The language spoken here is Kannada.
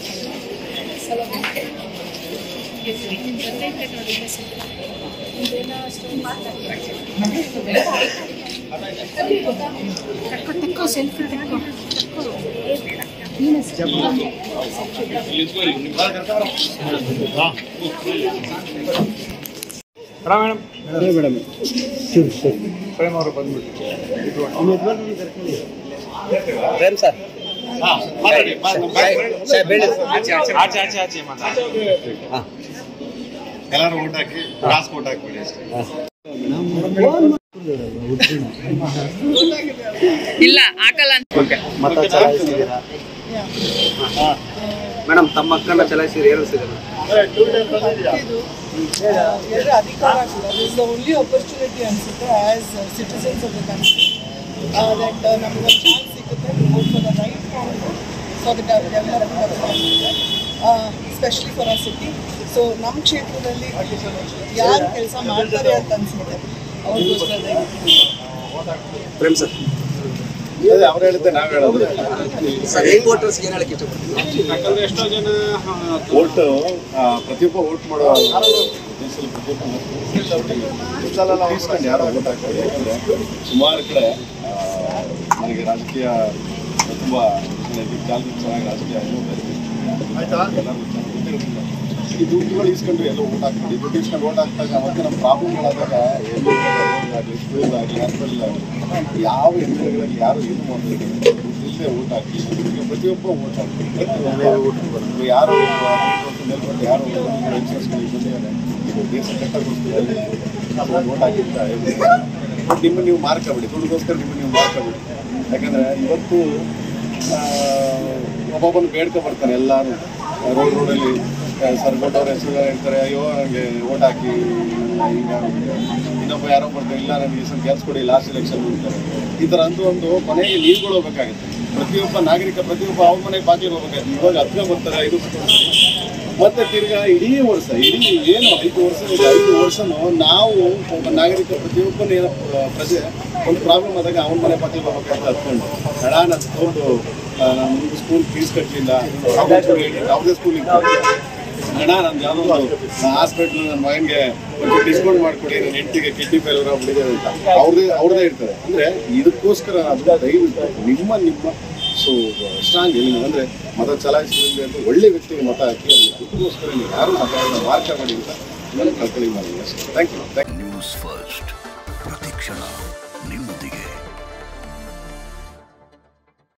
ತಕ್ಕೋ ಸೆಲ್ಫಿ ತಕ್ಕೋ ಮೇಡಮ್ ಮೇಡಮ್ ಪ್ರೇಮ್ ಅವರು ಬಂದ್ಬಿಟ್ಟು ಪ್ರೇಮ್ ಸರ್ ಆಚೆ ಆಚೆ ಆಚೆ ಮಾತಾಡಿ ಎಲ್ಲರೂ ಓಟ್ ಹಾಕಿ ಗ್ಲಾಸ್ ಓಟ್ ಹಾಕ್ಬಿಡಿ ಅಷ್ಟೇ ಇಲ್ಲ ಹಾಕಲ್ಲ ಅಂತ ಮತ ಚಲಾಯಿಸಿದ್ದೀರಾ ಮೇಡಮ್ ತಮ್ಮ ಮಕ್ಕಳನ್ನ ಚಲಾಯಿಸಿದ್ರೆ ಏನು ಸಿಗಲ್ಲ ಎಲ್ಲರ ಅಧಿಕಾರ ಇಸ್ ದ ಓನ್ಲಿ ಆಪರ್ಚುನಿಟಿ ಅನ್ಸುತ್ತೆ as citizens of the country that ನಮ್ಗೆ ಒಂದು ಚಾನ್ಸ್ ಸಿಗುತ್ತೆ vote for the right for the development specially for a city so ನಮ್ಮ ಕ್ಷೇತ್ರದಲ್ಲಿ ಯಾರು ಕೆಲಸ ಮಾಡ್ತಾರೆ ಅಂತ ಅನ್ಸುತ್ತೆ ಅವ್ರಿಗೋಸ್ಕರ ದಯವಿಟ್ಟು ಪ್ರೇಮ್ ಸರ್ ಅದೇ ಅವ್ರು ಹೇಳಿದ್ದೆ ನಾವು ಹೇಳೋದು ಸರ್ ಯಂಗ್ ವೋಟರ್ಸ್ ಏನು ಹೇಳಕ್ಕೆ ಇಷ್ಟಪಡ್ತೀನಿ ಯಾಕಂದ್ರೆ ಎಷ್ಟೋ ಜನ ಓಟ್ ಪ್ರತಿಯೊಬ್ಬ ಓಟ್ ಮಾಡೋ ದೇಶದಲ್ಲಿ ಪ್ರತಿಯೊಬ್ಬ ಇಷ್ಟೆಲ್ಲ ಇಸ್ಕೊಂಡು ಯಾರೋ ಓಟ್ ಹಾಕ್ತಾರೆ ಯಾಕಂದ್ರೆ ಸುಮಾರು ಕಡೆ ಆ, ನನಗೆ ರಾಜಕೀಯ ತುಂಬ ಕಾಲದಲ್ಲಿ ಚೆನ್ನಾಗಿ ರಾಜಕೀಯ ಅನುಭವ ಇದೆ. ಎಲ್ಲರಿಗೂ ಚೆನ್ನಾಗಿ ಗೊತ್ತಿರೋದಿಲ್ಲ. ಈ ದುಡ್ಡುಗಳು ಇಸ್ಕೊಂಡ್ರೆ ಎಲ್ಲ ಓಟ್ ಹಾಕ್ಬಿಡಿ ದುಡ್ಡು ಇಸ್ಕೊಂಡು ಓಟ್ ಹಾಕಿದಾಗ ಮತ್ತೆ ನಮ್ಮ ಪ್ರಾಬ್ಲಮ್ಗಳಾದಾಗ ಆಗಲಿ ಸ್ಕೂಲ್ ಆಗಲಿ ಹಾಸ್ಪಿಟಲ್ ಆಗಲಿ ಯಾವ ಹೆಣ್ಮಕ್ಳಿಗೆ ಯಾರು ಏನು ಮಾಡ್ತಾರೆ ದುಡ್ಡಿಲ್ಲದೆ ಓಟ್ ಹಾಕಿ ಈಗ ಪ್ರತಿಯೊಬ್ಬ ಓಟ್ ಹಾಕಿ ಪ್ರತಿಯೊಬ್ಬ ಯಾರು ಮೇಲ್ಪಟ್ಟು ಯಾರು ಯಂಗ್ಸ್ಟರ್ಸ್ಗಳಿಗೆ ಬಂದಿದ್ದಾರೆ ಇದು ದೇಶ ಕಟ್ಟಕ್ಕೋಸ್ಕರ ಓಟ್ ಹಾಕಿರ್ತಾರೆ ನಿಮ್ಮ ನೀವು ಮಾರ್ಕಬಿಡಿ ದುಡ್ಡುಗೋಸ್ಕರ ನಿಮ್ಮ ನೀವು ಮಾರ್ಕಬಿಡಿ ಯಾಕಂದ್ರೆ ಇವತ್ತು ಆ, ಒಬ್ಬೊಬ್ಬನು ಬೇಡ್ಕೊ ಬರ್ತಾರೆ ಎಲ್ಲರೂ ರೋಡ್ ರೋಡಲ್ಲಿ ಸರ್ ದೊಡ್ಡವ್ರ ಹೆಸರು ಹೇಳ್ತಾರೆ ಅಯ್ಯೋ ನನಗೆ ಓಟ್ ಹಾಕಿ ಈಗ ಇನ್ನೊಬ್ಬ ಯಾರೋ ಬರ್ತಾರೆ ಇಲ್ಲ ನನಗೆ ಈ ಸಲ ಕೆಲಸ ಕೊಡಿ ಲಾಸ್ಟ್ ಎಲೆಕ್ಷನ್ ಅಂತಾರೆ ಈ ಥರ ಅಂತೂ ಒಂದು ಮನೆಗೆ ನೀರುಗಳು ಹೋಗ್ಬೇಕಾಗುತ್ತೆ ಪ್ರತಿಯೊಬ್ಬ ನಾಗರಿಕ ಪ್ರತಿಯೊಬ್ಬ ಅವ್ರ ಮನೆಗೆ ಬಾಕಿ ಹೋಗ್ಬೇಕಾಗುತ್ತೆ ಇವಾಗ ಹತ್ತಿರ ಬರ್ತಾರೆ ಐದು ಮತ್ತೆ ತಿರ್ಗಾ ಇಡೀ ವರ್ಷ ಇಡೀ ಏನು ಐದು ವರ್ಷ ಇದೆ ಐದು ವರ್ಷನೂ ನಾವು ಒಬ್ಬ ನಾಗರಿಕ ಪ್ರತಿಯೊಬ್ಬನ ಏನೋ ಪ್ರಜೆ ಒಂದು ಪ್ರಾಬ್ಲಮ್ ಆದಾಗ ಅವನ ಮನೆ ಪಕ್ಕದಲ್ಲಿ ಬರ್ಬೇಕಂತ ಹತ್ಕೊಂಡು ಹಣ ನಾನು ತಗೊಂಡು ನಮ್ಗೆ ಸ್ಕೂಲ್ ಫೀಸ್ ಕಟ್ಟಲಿಲ್ಲ ಯಾವುದೇ ಸ್ಕೂಲ್ ಹಣ ನಂದು ಯಾವುದೋ ಒಂದು ಹಾಸ್ಪಿಟ್ಲ್ ನನ್ನ ಮಗನಿಗೆ ಒಂದು ಡಿಸ್ಕೌಂಟ್ ಮಾಡಿಕೊಡಿ ನನ್ನ ಹೆಂಡತಿಗೆ ಕಿಡ್ನಿ ಫೇಲ್ಯೂರ್ ಆಗ್ಬಿಟ್ಟಿದೆ ಅಂತ ಅವ್ರದೇ ಅವ್ರದೇ ಇರ್ತಾರೆ ಅಂದರೆ ಇದಕ್ಕೋಸ್ಕರ ಅದು ದಯವಿಟ್ಟು ನಿಮ್ಮ ನಿಮ್ಮ ಸೊ ಸ್ಟ್ರಾಂಗ್ ಇಲ್ಲಿ ಅಂದರೆ ಮತ ಚಲಾಯಿಸಿದ್ರೆ ಅಂತ ಒಳ್ಳೆ ವ್ಯಕ್ತಿಗೆ ಮತ ಹಾಕಿ ಅದಕ್ಕೋಸ್ಕರ ನೀವು ಯಾರು ಮತವನ್ನು ಮಾರ್ಕ ಮಾಡಿ ಅಂತ ನಾನು ಕಳ್ಕೊಳ್ಳಿ ಮಾಡಿ ಅಷ್ಟೇ thank you thank you news first ಪ್ರತಿಕ್ಷಣ